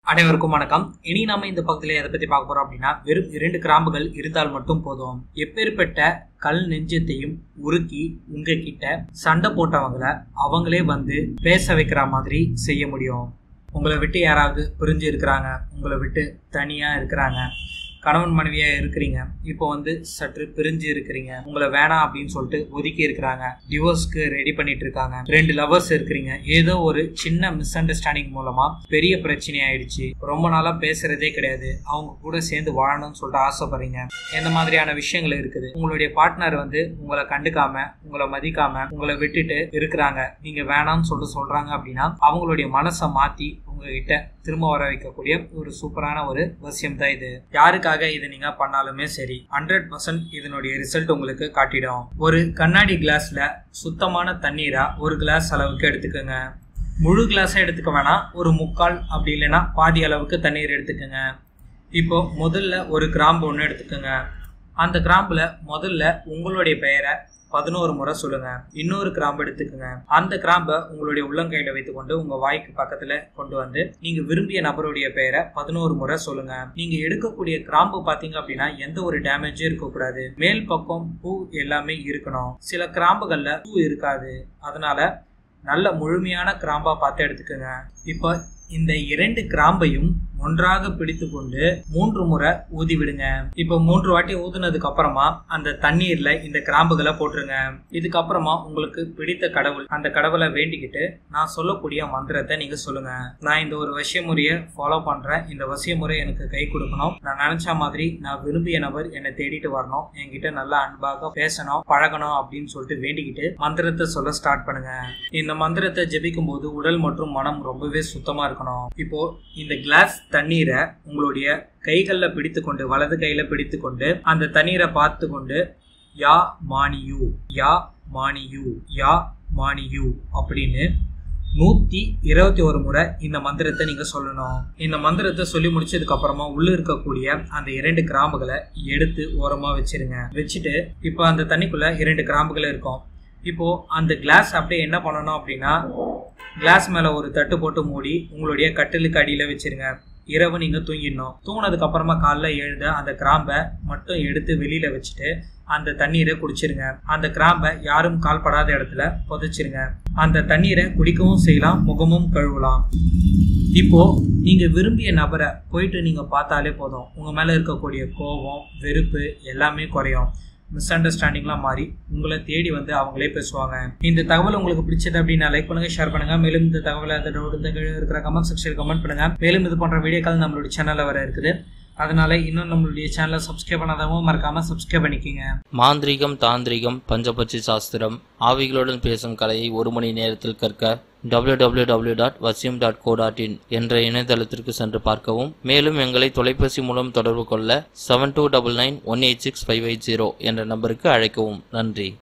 அனைவருக்கும் வணக்கம் இனி நாம இந்த பக்கத்துல எதை பத்தி பார்க்க போறோம் அப்படின்னா வெறும் இரண்டு கிராம்புகள் இருந்தால் மட்டும் போதும் எப்பேற்பட்ட கல் நெஞ்சத்தையும் உருக்கி உங்ககிட்ட சண்டை போட்டவங்கள அவங்களே வந்து பேச வைக்கிற மாதிரி செய்ய முடியும் உங்களை விட்டு யாராவது பிரிஞ்சு இருக்கிறாங்க உங்களை விட்டு தனியா இருக்கிறாங்க கணவன் மனைவியா இருக்கிறீங்க இப்போ வந்து சற்று பிரிஞ்சு இருக்கிறீங்க உங்களை வேணாம் அப்படின்னு சொல்லிட்டு ஒதுக்கி இருக்கிறாங்க டிவோர்ஸ்க்கு ரெடி பண்ணிட்டு இருக்காங்க ரெண்டு லவர்ஸ் இருக்கிறீங்க ஏதோ ஒரு சின்ன மிஸ் அண்டர்ஸ்டாண்டிங் மூலமா பெரிய பிரச்சனை ஆயிடுச்சு ரொம்ப நாளா பேசுறதே கிடையாது அவங்க கூட சேர்ந்து வாழணும்னு சொல்லிட்டு ஆசைப்படுறீங்க இந்த மாதிரியான விஷயங்கள் இருக்குது உங்களுடைய பார்ட்னர் வந்து உங்களை கண்டுக்காம உங்களை மதிக்காம உங்களை விட்டுட்டு இருக்கிறாங்க நீங்க வேணாம்னு சொல்லிட்டு சொல்றாங்க அப்படின்னா அவங்களுடைய மனசை மாத்தி உங்ககிட்ட திரும்ப வர வைக்கக்கூடிய ஒரு சூப்பரான ஒரு வசியம் தான் இது யாருக்காக இது நீங்க பண்ணாலுமே சரி ஹண்ட்ரட் பர்சன்ட் இதனுடைய ரிசல்ட் உங்களுக்கு காட்டிடும் ஒரு கண்ணாடி கிளாஸ்ல சுத்தமான தண்ணீரா ஒரு கிளாஸ் அளவுக்கு எடுத்துக்கோங்க முழு கிளாஸை எடுத்துக்க வேணாம் ஒரு முக்கால் அப்படி இல்லைன்னா பாதி அளவுக்கு தண்ணீர் எடுத்துக்கோங்க இப்போ முதல்ல ஒரு கிராம்பு ஒன்று எடுத்துக்கோங்க அந்த கிராம்புல முதல்ல உங்களுடைய பெயரை பதினோரு முறை சொல்லுங்க இன்னொரு கிராம்பு எடுத்துக்கோங்க அந்த கிராம்பை உங்களுடைய உள்ளங்கையில வைத்துக்கொண்டு உங்க வாய்க்கு பக்கத்துல கொண்டு வந்து நீங்க விரும்பிய நபருடைய பெயரை பதினோரு முறை சொல்லுங்க நீங்க எடுக்கக்கூடிய கிராம்பு பாத்தீங்க அப்படின்னா எந்த ஒரு டேமேஜும் இருக்கக்கூடாது மேல் பக்கம் பூ எல்லாமே இருக்கணும் சில கிராம்புகள்ல பூ இருக்காது அதனால நல்ல முழுமையான கிராம்பா பார்த்து எடுத்துக்கோங்க இப்போ இந்த இரண்டு கிராம்பையும் ஒன்றாக பிடித்து கொண்டு மூன்று முறை ஊதி விடுங்க இப்போ மூன்று வாட்டி ஊதுனதுக்கு அப்புறமா அந்த தண்ணீர்ல இந்த கிராம்புகளை போட்டுருங்க இதுக்கப்புறமா உங்களுக்கு பிடித்த கடவுள் அந்த கடவுளை வேண்டிக்கிட்டு நான் சொல்லக்கூடிய மந்திரத்தை நீங்க சொல்லுங்க நான் இந்த ஒரு வசிய முறையை ஃபாலோ பண்றேன் இந்த வசிய முறை எனக்கு கை கொடுக்கணும் நான் நினைச்ச மாதிரி நான் விரும்பிய நபர் என்னை தேடிட்டு வரணும் என்கிட்ட நல்லா அன்பாக பேசணும் பழகணும் அப்படின்னு சொல்லிட்டு வேண்டிக்கிட்டு மந்திரத்தை சொல்ல ஸ்டார்ட் பண்ணுங்க இந்த மந்திரத்தை ஜெபிக்கும் போது உடல் மற்றும் மனம் ரொம்பவே சுத்தமா இருக்கணும் இப்போ இந்த கிளாஸ் தண்ணீரை உங்களுடைய கைகளில் பிடித்து கொண்டு வலது கையில பிடித்து கொண்டு அந்த தண்ணீரை பார்த்து கொண்டு யா மானியூ யா மானியூ யா மானியூ அப்படின்னு நூத்தி இருபத்தி ஒரு முறை இந்த மந்திரத்தை நீங்க சொல்லணும் இந்த மந்திரத்தை சொல்லி முடிச்சதுக்கு அப்புறமா உள்ள இருக்கக்கூடிய அந்த இரண்டு கிராம்புகளை எடுத்து ஓரமா வச்சிருங்க வச்சுட்டு இப்போ அந்த தண்ணிக்குள்ள இரண்டு கிராம்புகள் இருக்கும் இப்போ அந்த கிளாஸ் அப்படியே என்ன பண்ணணும் அப்படின்னா கிளாஸ் மேல ஒரு தட்டு போட்டு மூடி உங்களுடைய கட்டிலுக்கு அடியில வச்சிருங்க இரவு நீங்க தூங்கிடணும் தூங்கினதுக்கு அப்புறமா காலைல எழுந்த அந்த கிராம்பை மட்டும் எடுத்து வெளியில வச்சுட்டு அந்த தண்ணீரை குடிச்சிருங்க அந்த கிராம்பை யாரும் கால்படாத இடத்துல புதைச்சிருங்க அந்த தண்ணீரை குடிக்கவும் செய்யலாம் முகமும் கழுவலாம் இப்போ நீங்க விரும்பிய நபரை போயிட்டு நீங்க பார்த்தாலே போதும் உங்க மேல இருக்கக்கூடிய கோபம் வெறுப்பு எல்லாமே குறையும் மிஸ் அண்டர்ஸ்டாண்டிங்லாம் மாறி உங்களை தேடி வந்து அவங்களே பேசுவாங்க இந்த தகவல் உங்களுக்கு பிடிச்சது அப்படின்னா லைக் பண்ணுங்க ஷேர் பண்ணுங்க மேலும் இந்த தகவலை அந்த டவுட் இந்த கீழே இருக்கிற கமெண்ட் செக்ஷன் கமெண்ட் பண்ணுங்க மேலும் இது போன்ற வீடியோக்கள் நம்மளுடைய சேனல்ல வர இருக்குது அதனால இன்னும் நம்மளுடைய சேனலை சப்ஸ்கிரைப் பண்ணாதவங்க மறக்காம சப்ஸ்கிரைப் பண்ணிக்கோங்க மாந்திரிகம் தாந்திரிகம் பஞ்சபட்சி சாஸ்திரம் ஆவிகளுடன் பேசும் கலையை ஒரு மணி நேரத்தில் கற்க www.vasim.co.in டாட் வசியம் டாட் கோ டாட் இன் என்ற இணையதளத்திற்கு சென்று பார்க்கவும் மேலும் எங்களை தொலைபேசி மூலம் தொடர்பு கொள்ள seven two double nine one eight six five eight zero என்ற நம்பருக்கு அழைக்கவும் நன்றி